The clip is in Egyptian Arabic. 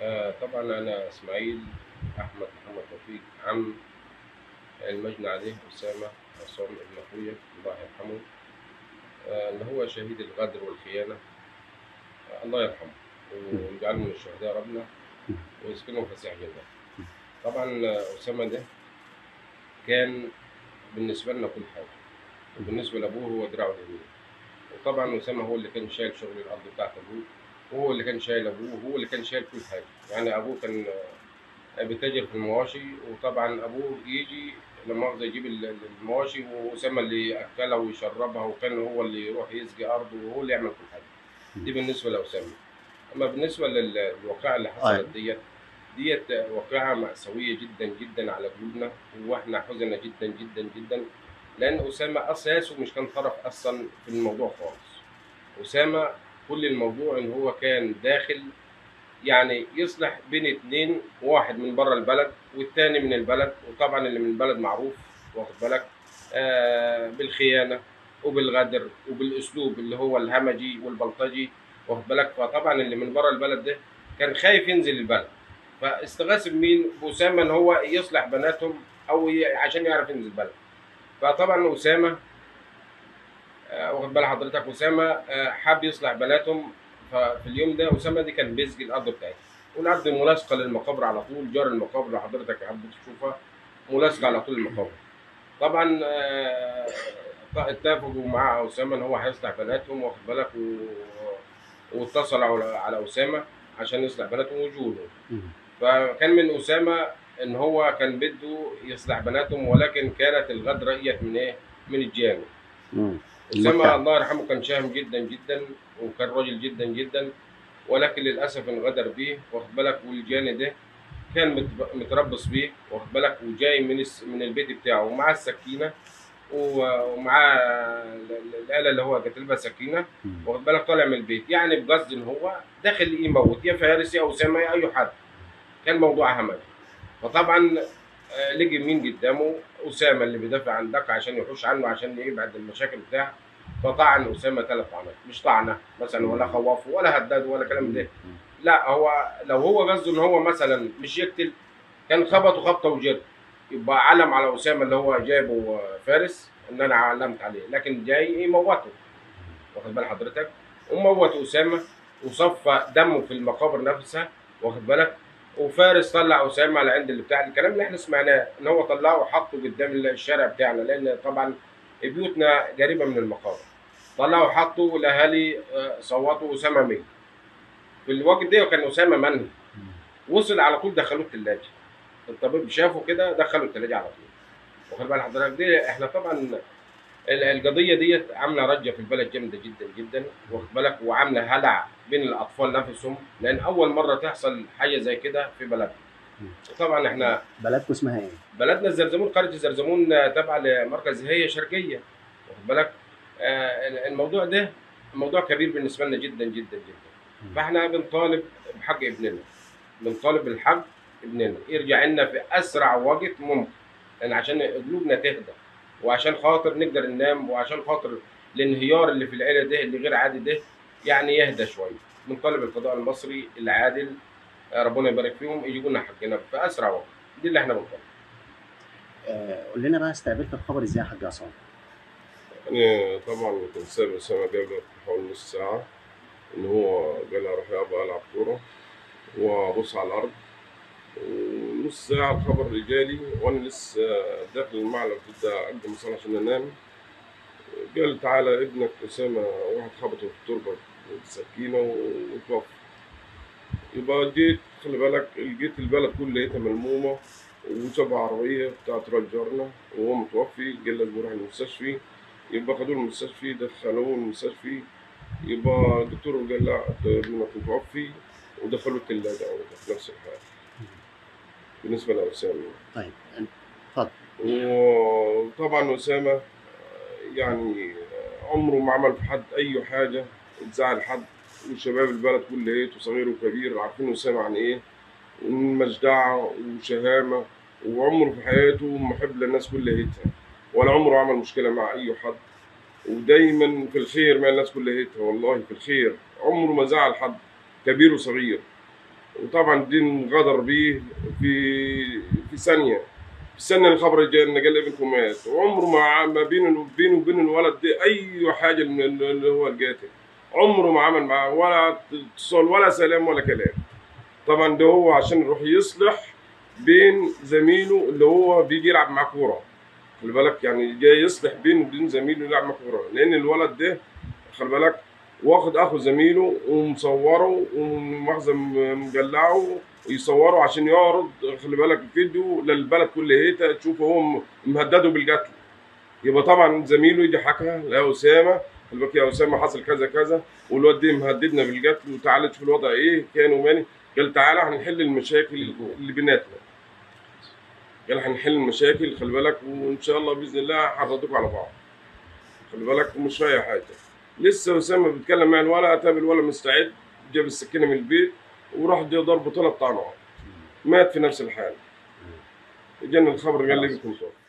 آه، طبعا انا اسماعيل احمد محمد توفيق عم المجني عليه اسامه عصام ابن اخويا الله يرحمه آه، اللي هو شهيد الغدر والخيانه آه، الله يرحمه ويجعله من الشهداء ربنا ويسكنه فسيح جنة طبعا آه، اسامه ده كان بالنسبه لنا كل حاجه وبالنسبه لابوه هو دراعه اليمين وطبعا اسامه هو اللي كان شايل شغل الارض بتاعت ابوه وهو اللي كان شايل ابوه وهو اللي كان شايل كل حاجه يعني ابوه كان آه، بيتاجر في المواشي وطبعا ابوه يجي لما مؤاخذة يجيب ال- ال- المواشي واسامه اللي ياكلها ويشربها وكان هو اللي يروح يسقي ارضه وهو اللي يعمل كل حاجه دي بالنسبه لاسامه اما بالنسبه لل- للواقعه اللي حصلت أيوة. ديت ديت واقعه مأساويه جدا جدا على قلوبنا واحنا حزنا جدا جدا جدا لان اسامه اساسه مش كان طرف اصلا في الموضوع خالص اسامه كل الموضوع ان هو كان داخل يعني يصلح بين اتنين واحد من بره البلد والتاني من البلد وطبعا اللي من البلد معروف واخد بالك آه بالخيانه وبالغدر وبالاسلوب اللي هو الهمجي والبلطجي واخد بالك فطبعا اللي من بره البلد ده كان خايف ينزل البلد فاستغاث بمين؟ باسامه ان هو يصلح بناتهم او ي- عشان يعرف ينزل البلد فطبعا اسامه آه، واخد بال حضرتك اسامه آه، حاب يصلح بناتهم ففي اليوم ده اسامه دي كان بيسقي الارض بتاعتها والارض ملاصقه للمقابر على طول جار المقابر لو حضرتك حبيت تشوفها ملاصقه على طول المقابر طبعا آه، اتفقوا مع اسامه ان هو هيصلح بناتهم واخد بالك و... واتصلوا على على اسامه عشان يصلح بناتهم وجوده مم. فكان من اسامه ان هو كان بده يصلح بناتهم ولكن كانت الغدره هي من ايه؟ من الجانب مم. اسامه المتهم. الله يرحمه كان شهم جدا جدا وكان راجل جدا جدا ولكن للاسف انغدر بيه واخد بالك والجاني ده كان مت- متربص بيه واخد بالك وجاي من الس- من البيت بتاعه ومعاه السكينه و- ومعاه ال- ال- الاله اللي هو كانت لها سكينه مم. واخد بالك طالع من البيت يعني بقصد ان هو داخل يموت يا فارس يا اسامه يا اي حد كان موضوع همج فطبعا آه، لقي مين قدامه اسامه اللي بيدافع عن دك عشان يحوش عنه عشان يبعد المشاكل بتاعه فطعن اسامه ثلاث طعنات مش طعنه مثلا ولا خوافه ولا هداد ولا كلام ده لا هو لو هو قصده ان هو مثلا مش يقتل كان خبطه خبطه وجري يبقى علم على اسامه اللي هو جايبه فارس ان انا علمت عليه لكن جاي يموته واخد بال حضرتك وموت اسامه وصفى دمه في المقابر نفسها واخد بالك وفارس طلع اسامه على عند اللي بتاع الكلام اللي احنا سمعناه ان هو طلعه وحطه قدام الشارع بتاعنا لان طبعا بيوتنا قريبه من المقابر طلعوا حطوا الاهالي آه، صوتوا اسامه ميت في الوقت ده كان اسامه منهي وصل على طول دخلوه الثلاجه الطبيب شافه كده دخلوا الثلاجه على طول واخد بال حضرتك دي احنا طبعا ال- القضيه ديت عامله رجه في البلد جامده جدا جدا واخد بالك وعامله هلع بين الاطفال نفسهم لان اول مره تحصل حاجه زي كده في بلدنا وطبعا احنا بلدكم اسمها ايه؟ بلدنا الزرزمون قريه الزرزمون آه، تابعه لمركز هي شرقيه واخد بالك آه، الموضوع ده موضوع كبير بالنسبه لنا جدا جدا جدا فاحنا بنطالب بحق ابننا بنطالب بالحق ابننا يرجع لنا في اسرع وقت ممكن لان عشان قلوبنا تهدى وعشان خاطر نقدر ننام وعشان خاطر الانهيار اللي في العيله ده اللي غير عادي ده يعني يهدى شويه بنطالب القضاء المصري العادل آه، ربنا يبارك فيهم يجيبوا لنا حقنا في اسرع وقت دي اللي احنا بنطالب آه، قول لنا بقى استقبلت الخبر ازاي يا حاج عصام؟ أنا طبعا كنت سابق أسامة قبل حوالي نص ساعة إن هو قال أروح يابا ألعب كورة وأبص على الأرض ونص ساعة الخبر اللي جالي وأنا لسه داخل المعلم كنت أقدم مصالح عشان أنام قال تعالى ابنك أسامة واحد خبطه في التربة بسكينة وتوفى يبقى جيت خلي بالك لقيت البلد كلها لقيتها ملمومة وسبع عربية بتاعت راجل جارنا وهو متوفي قال لك بروح المستشفى يبقى خدوه المستشفى دخلوه المستشفى يبقى الدكتور قال لا ده ابنك متوفي ودخلوه الثلاجة في نفس الحال بالنسبة لأسامة طيب اتفضل وطبعا أسامة يعني عمره ما عمل في حد أي حاجة تزعل حد وشباب البلد كلها وصغير وكبير عارفين أسامة عن إيه ومجدعة وشهامة وعمره في حياته محب للناس كلها ولا عمره عمل مشكلة مع أي حد ودايما في الخير مع الناس كلها والله في الخير عمره ما زعل حد كبير وصغير وطبعا دي انغدر بيه في في ثانيه في ثانيه الخبر جاي ان قال ابنكم مات وعمره ما ما بينه بينه وبين الولد ده اي حاجه من اللي هو القاتل عمره ما عمل معاه ولا اتصال ولا سلام ولا كلام طبعا ده هو عشان يروح يصلح بين زميله اللي هو بيجي يلعب معاه كوره خلي بالك يعني جاي يصلح بينه وبين زميله اللي يلعب معاه كوره لان الولد ده خلي بالك واخد اخو زميله ومصوره ومؤاخذه مجلعه ويصوره عشان يعرض خلي بالك الفيديو للبلد كلها تشوف هو م- مهدده بالقتل يبقى طبعا زميله يجي حكى لا اسامه خلي بالك يا اسامه حصل كذا كذا والواد ده مهددنا بالقتل وتعالى تشوف الوضع ايه كان وماني قال تعالى هنحل المشاكل اللي بيناتنا قال هنحل المشاكل خلي بالك وان شاء الله باذن الله هنردكم على بعض خلي بالك ومش فيها حاجه لسه اسامه بيتكلم مع الولد اتى الولد مستعد جاب السكينه من البيت وراح دي ضربه ثلاث طعنات مات في نفس الحال جانا الخبر قال لي خلاص. بكم صوت